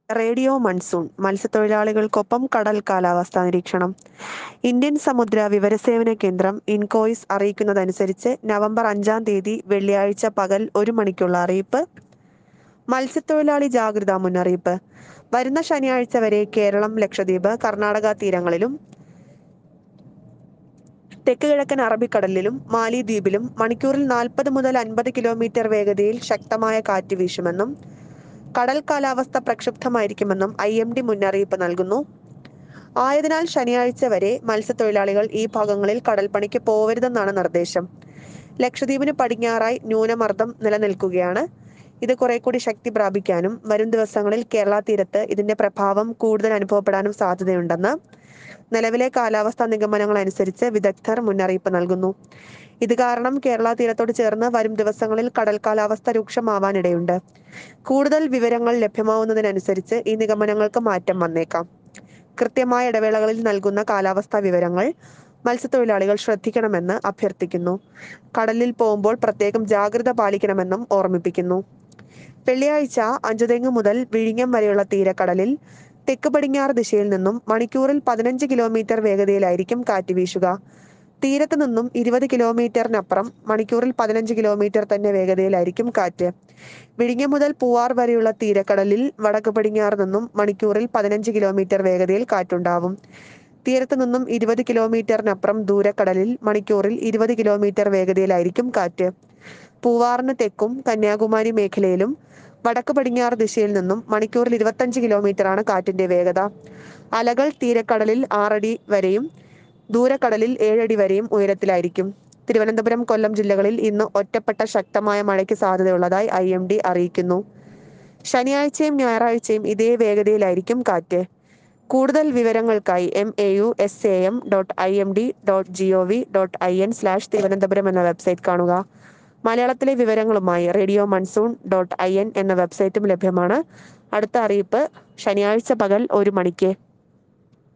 radio monsoon മത്സ്യത്തൊഴിലാളികൾക്കൊപ്പം കടൽ കാലാവസ്ഥാ നിരീക്ഷണം ഇന്ത്യൻ സമുദ്ര വിവരസേവന കേന്ദ്രം ഇൻകോയിസ് അറിയിക്കുന്നതനുസരിച്ച് നവംബർ അഞ്ചാം തീയതി വെള്ളിയാഴ്ച പകൽ ഒരു മണിക്കുള്ള അറിയിപ്പ് മത്സ്യത്തൊഴിലാളി ജാഗ്രതാ മുന്നറിയിപ്പ് വരുന്ന ശനിയാഴ്ച വരെ കേരളം ലക്ഷദ്വീപ് കർണാടക തീരങ്ങളിലും തെക്ക് കിഴക്കൻ അറബിക്കടലിലും മാലിദ്വീപിലും മണിക്കൂറിൽ നാൽപ്പത് മുതൽ അൻപത് കിലോമീറ്റർ വേഗതയിൽ ശക്തമായ കാറ്റ് വീശുമെന്നും കടൽ കാലാവസ്ഥ പ്രക്ഷുബ്ധമായിരിക്കുമെന്നും ഐ എം ഡി മുന്നറിയിപ്പ് നൽകുന്നു ആയതിനാൽ ശനിയാഴ്ച വരെ മത്സ്യത്തൊഴിലാളികൾ ഈ ഭാഗങ്ങളിൽ കടൽപ്പണിക്ക് പോവരുതെന്നാണ് നിർദ്ദേശം ലക്ഷദ്വീപിന് പടിഞ്ഞാറായി ന്യൂനമർദ്ദം നിലനിൽക്കുകയാണ് ഇത് കുറെ കൂടി ശക്തി പ്രാപിക്കാനും വരും ദിവസങ്ങളിൽ കേരള തീരത്ത് ഇതിന്റെ പ്രഭാവം കൂടുതൽ അനുഭവപ്പെടാനും സാധ്യതയുണ്ടെന്ന് നിലവിലെ കാലാവസ്ഥാ നിഗമനങ്ങൾ അനുസരിച്ച് വിദഗ്ധർ മുന്നറിയിപ്പ് നൽകുന്നു ഇത് കാരണം കേരള തീരത്തോട് ചേർന്ന് വരും ദിവസങ്ങളിൽ കടൽ കാലാവസ്ഥ രൂക്ഷമാവാനിടയുണ്ട് കൂടുതൽ വിവരങ്ങൾ ലഭ്യമാവുന്നതിനനുസരിച്ച് ഈ നിഗമനങ്ങൾക്ക് മാറ്റം വന്നേക്കാം കൃത്യമായ ഇടവേളകളിൽ നൽകുന്ന കാലാവസ്ഥാ വിവരങ്ങൾ മത്സ്യത്തൊഴിലാളികൾ ശ്രദ്ധിക്കണമെന്ന് അഭ്യർത്ഥിക്കുന്നു കടലിൽ പോകുമ്പോൾ പ്രത്യേകം ജാഗ്രത പാലിക്കണമെന്നും ഓർമ്മിപ്പിക്കുന്നു വെള്ളിയാഴ്ച അഞ്ചുതെങ്ങ് മുതൽ വിഴിഞ്ഞം വരെയുള്ള തീരക്കടലിൽ തെക്ക് പടിഞ്ഞാറ് ദിശയിൽ നിന്നും മണിക്കൂറിൽ പതിനഞ്ച് കിലോമീറ്റർ വേഗതയിലായിരിക്കും കാറ്റ് വീശുക തീരത്ത് നിന്നും ഇരുപത് കിലോമീറ്ററിനപ്പുറം മണിക്കൂറിൽ പതിനഞ്ച് കിലോമീറ്റർ തന്നെ വേഗതയിലായിരിക്കും കാറ്റ് വിഴിഞ്ഞം മുതൽ പൂവാർ വരെയുള്ള തീരക്കടലിൽ വടക്ക് പടിഞ്ഞാറ് നിന്നും മണിക്കൂറിൽ പതിനഞ്ച് കിലോമീറ്റർ വേഗതയിൽ കാറ്റുണ്ടാവും തീരത്ത് നിന്നും ഇരുപത് കിലോമീറ്ററിനപ്പുറം ദൂരക്കടലിൽ മണിക്കൂറിൽ ഇരുപത് കിലോമീറ്റർ വേഗതയിലായിരിക്കും കാറ്റ് പൂവാറിന് തെക്കും കന്യാകുമാരി മേഖലയിലും വടക്ക് പടിഞ്ഞാറ് ദിശയിൽ നിന്നും മണിക്കൂറിൽ ഇരുപത്തഞ്ച് കിലോമീറ്ററാണ് കാറ്റിന്റെ വേഗത അലകൾ തീരക്കടലിൽ ആറടി വരെയും ദൂരക്കടലിൽ ഏഴടി വരെയും ഉയരത്തിലായിരിക്കും തിരുവനന്തപുരം കൊല്ലം ജില്ലകളിൽ ഇന്ന് ഒറ്റപ്പെട്ട ശക്തമായ മഴയ്ക്ക് സാധ്യതയുള്ളതായി ഐ എം ഡി അറിയിക്കുന്നു ശനിയാഴ്ചയും ഞായറാഴ്ചയും ഇതേ വേഗതയിലായിരിക്കും കാറ്റ് കൂടുതൽ വിവരങ്ങൾക്കായി M A U S A M dot I M D dot G O V dot I N slash Thiruvananthapuram എന്ന വെബ്സൈറ്റ് കാണുക മലയാളത്തിലെ വിവരങ്ങളുമായി radio monsoon dot I N എന്ന വെബ്സൈറ്റും ലഭ്യമാണ് അടുത്ത അറിയിപ്പ് ശനിയാഴ്ച പകൽ ഒരു മണിക്ക്